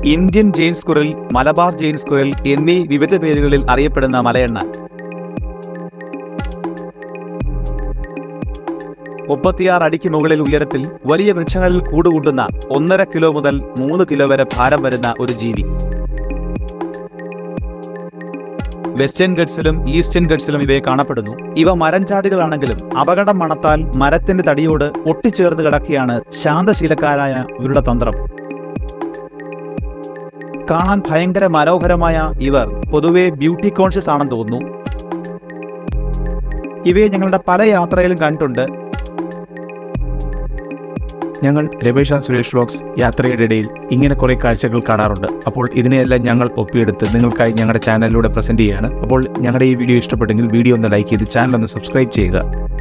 Indian giant squirrel Malabar giant squirrel എന്നീ വിവിധ പേരുകളിൽ അറിയപ്പെടുന്ന മലയെണ്ണ മുപ്പത്തിയാറ് അടിക്ക് മുകളിൽ ഉയരത്തിൽ വലിയ വൃക്ഷങ്ങളിൽ കൂടുകൂട്ടുന്ന ഒന്നര കിലോ മുതൽ മൂന്ന് കിലോ വരെ ഭാരം വരുന്ന ഒരു ജീവി വെസ്റ്റേൺ ഗഡ്സിലും ഈസ്റ്റേൺ ഗഡ്സിലും ഇവയെ കാണപ്പെടുന്നു ഇവ മരംചാടികളാണെങ്കിലും അപകടം മണത്താൽ മരത്തിന്റെ തടിയോട് ഒട്ടിച്ചേർന്ന് കിടക്കുകയാണ് ശാന്തശീലക്കാരായ ഇവരുടെ തന്ത്രം കാണാൻ ഭയങ്കര മനോഹരമായ ഇവർ പൊതുവെ ബ്യൂട്ടി കോൺഷ്യസ് ആണെന്ന് തോന്നുന്നു ഇവയെ ഞങ്ങളുടെ പല യാത്രയിലും കണ്ടിട്ടുണ്ട് ഞങ്ങൾ രമേശ് ആൻഡ് സുരേഷ് വ്ലോഗ്സ് യാത്രയുടെ ഇടയിൽ ഇങ്ങനെ കുറേ കാഴ്ചകൾ കാണാറുണ്ട് അപ്പോൾ ഇതിനെയെല്ലാം ഞങ്ങൾ ഒപ്പിയെടുത്ത് നിങ്ങൾക്കായി ഞങ്ങളുടെ ചാനലിലൂടെ പ്രസന്റ് ചെയ്യുകയാണ് അപ്പോൾ ഞങ്ങളുടെ ഈ വീഡിയോ ഇഷ്ടപ്പെട്ടെങ്കിൽ വീഡിയോ ഒന്ന് ലൈക്ക് ചെയ്ത് ചാനൽ ഒന്ന് സബ്സ്ക്രൈബ് ചെയ്യുക